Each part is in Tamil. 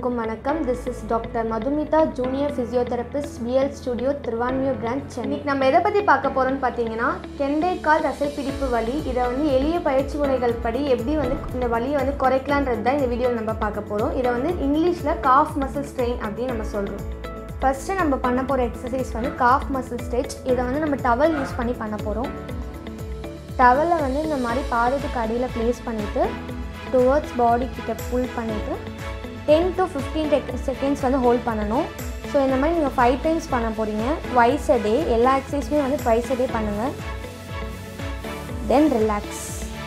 எல்லாருக்கும் வணக்கம் this is doctor Madhumitha junior physiotherapist PL studio Thiruvanmiyur branch Chennai இன்னைக்கு நம்ம எதை பற்றி பார்க்க போகிறோம்னு பார்த்தீங்கன்னா கெண்டை கால் தசைப்பிடிப்பு வலி இதை வந்து எளிய பயிற்சி முறைகள் படி எப்படி வந்து இந்த வலியை வந்து குறைக்கலான்றது தான் இந்த வீடியோவில் நம்ம பார்க்க போகிறோம் இதை வந்து இங்கிலீஷில் காஃப் மசில் ஸ்ட்ரெயின் அப்படின்னு நம்ம சொல்கிறோம் ஃபஸ்ட்டு நம்ம பண்ண போகிற எக்ஸசைஸ் வந்து காஃப் மசில் ஸ்ட்ரெச் இதை வந்து நம்ம டவல் யூஸ் பண்ணி பண்ண போகிறோம் டவலை வந்து இந்த மாதிரி பாதத்துக்கு அடியில் ப்ளேஸ் பண்ணிவிட்டு டுவர்ட்ஸ் பாடி கிட்ட புல் பண்ணிவிட்டு டென் டு ஃபிஃப்டீன் செகண்ட்ஸ் வந்து ஹோல்ட் பண்ணணும் ஸோ இந்த மாதிரி நீங்கள் ஃபைவ் டைம்ஸ் பண்ண போகிறீங்க ட்வைஸ் அ டே எல்லா எக்ஸசைஸுமே வந்து ட்வைஸ் அ டே பண்ணுங்கள் தென் ரிலாக்ஸ்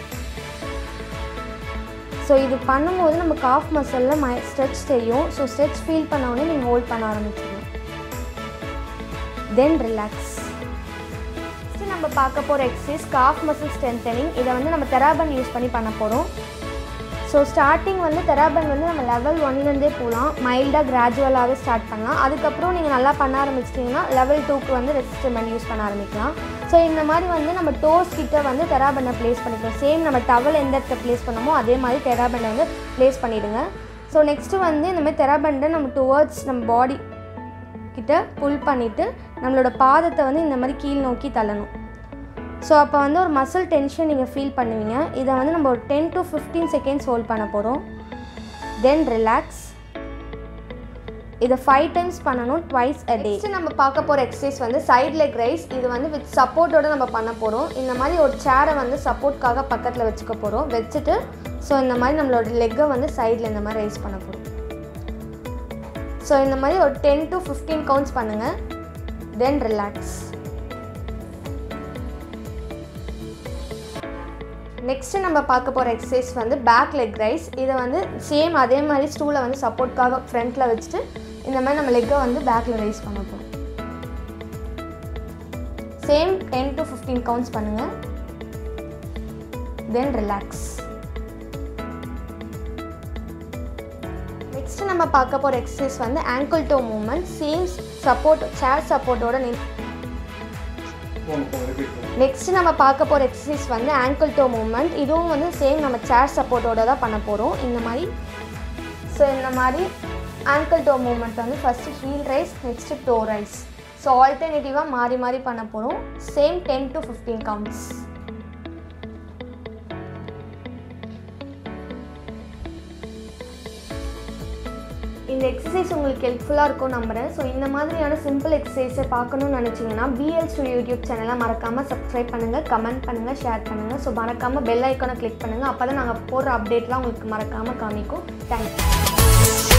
ஸோ இது பண்ணும்போது நம்ம காஃப் மசிலில் மை ஸ்ட்ரெச் தெரியும் ஸோ ஸ்ட்ரெச் ஃபீல் பண்ண உடனே நீங்கள் ஹோல்ட் பண்ண ஆரம்பிச்சிடணும் தென் ரிலாக்ஸ் நெக்ஸ்ட் நம்ம பார்க்க போகிற எக்ஸசைஸ் காஃப் மசில் ஸ்ட்ரென்தனிங் இதை வந்து நம்ம தெராபன் யூஸ் பண்ணி பண்ண போகிறோம் ஸோ ஸ்டார்டிங் வந்து தெராபன் வந்து நம்ம லெவல் ஒன்லேருந்தே போகலாம் மைல்டாக கிராஜுவலாகவே ஸ்டார்ட் பண்ணலாம் அதுக்கப்புறம் நீங்கள் நல்லா பண்ண ஆரம்பிச்சிட்டிங்கன்னா லெவல் டூக்கு வந்து ரெசிஸ்டமெண்ட் யூஸ் பண்ண ஆரம்பிக்கலாம் ஸோ இந்த மாதிரி வந்து நம்ம டோஸ் கிட்ட வந்து தெராபனை ப்ளேஸ் பண்ணிக்கலாம் சேம் நம்ம டவல் எந்த இடத்துல ப்ளேஸ் பண்ணமோ அதே மாதிரி தெராபனை வந்து ப்ளேஸ் பண்ணிவிடுங்க ஸோ நெக்ஸ்ட்டு வந்து இந்த மாதிரி தெராபண்டை நம்ம டுவர்ட்ஸ் நம்ம பாடி கிட்ட புல் பண்ணிவிட்டு நம்மளோட பாதத்தை வந்து இந்த மாதிரி கீழ் நோக்கி தள்ளணும் ஸோ அப்போ வந்து ஒரு மசில் டென்ஷன் நீங்கள் ஃபீல் பண்ணுவீங்க இதை வந்து நம்ம ஒரு ten to fifteen seconds hold பண்ண போகிறோம் தென் ரிலாக்ஸ் இதை ஃபைவ் டைம்ஸ் பண்ணணும் ட்வைஸ் அ டே நம்ம பார்க்க போகிற எக்ஸசைஸ் வந்து சைட் லெக் ரைஸ் இது வந்து வித் சப்போர்ட்டோட நம்ம பண்ண போகிறோம் இந்த மாதிரி ஒரு சேரை வந்து சப்போர்ட்காக பக்கத்தில் வச்சுக்க போகிறோம் வச்சுட்டு ஸோ இந்த மாதிரி நம்மளோட லெக்கை வந்து சைடில் இந்த மாதிரி ரைஸ் பண்ண போகிறோம் ஸோ இந்த மாதிரி ஒரு டென் டு ஃபிஃப்டீன் கவுண்ட்ஸ் பண்ணுங்கள் தென் ரிலாக்ஸ் நெக்ஸ்ட்டு நம்ம பார்க்க போகிற எக்ஸசைஸ் வந்து பேக் லெக் ரைஸ் இதை வந்து சேம் அதே மாதிரி ஸ்டூலை வந்து சப்போர்ட்காக ஃப்ரண்ட்டில் வச்சுட்டு இந்த மாதிரி நம்ம லெக்கை வந்து பேக்கில் ரைஸ் பண்ண போகிறோம் same ten to fifteen counts பண்ணுங்கள் தென் ரிலாக்ஸ் நெக்ஸ்ட்டு நம்ம பார்க்க போகிற எக்ஸசைஸ் வந்து ankle toe movement same support chair சப்போர்ட்டோட நின் நெக்ஸ்ட் நம்ம பார்க்க போகிற எக்ஸசைஸ் வந்து ஆங்கிள் டோ மூமெண்ட் இதுவும் வந்து சேம் நம்ம சேர் சப்போர்ட்டோட தான் பண்ண போகிறோம் இந்த மாதிரி ஸோ இந்த மாதிரி ஆங்கிள் டோ மூமெண்ட் வந்து first heel raise next toe raise so ஆல்டர்னேட்டிவாக மாறி மாறி பண்ண போகிறோம் same ten to fifteen counts இந்த எக்ஸசைஸ் உங்களுக்கு ஹெல்ப்ஃபுல்லாக இருக்கும் நம்புகிறேன் ஸோ இந்த மாதிரியான சிம்பிள் எக்ஸசைஸை பார்க்கணும்னு நினச்சிங்கன்னா பிஎல் ஸ்டுடியோ யூடியூப் சேனலை மறக்காமல் சப்ஸ்கிரைப் பண்ணுங்கள் கமெண்ட் பண்ணுங்கள் ஷேர் பண்ணுங்கள் ஸோ மறக்காமல் பெல் ஐக்கானை கிளிக் பண்ணுங்கள் அப்போ தான் நாங்கள் போடுற அப்டேட்லாம் உங்களுக்கு மறக்காமல் காமிக்கும் தேங்க்யூ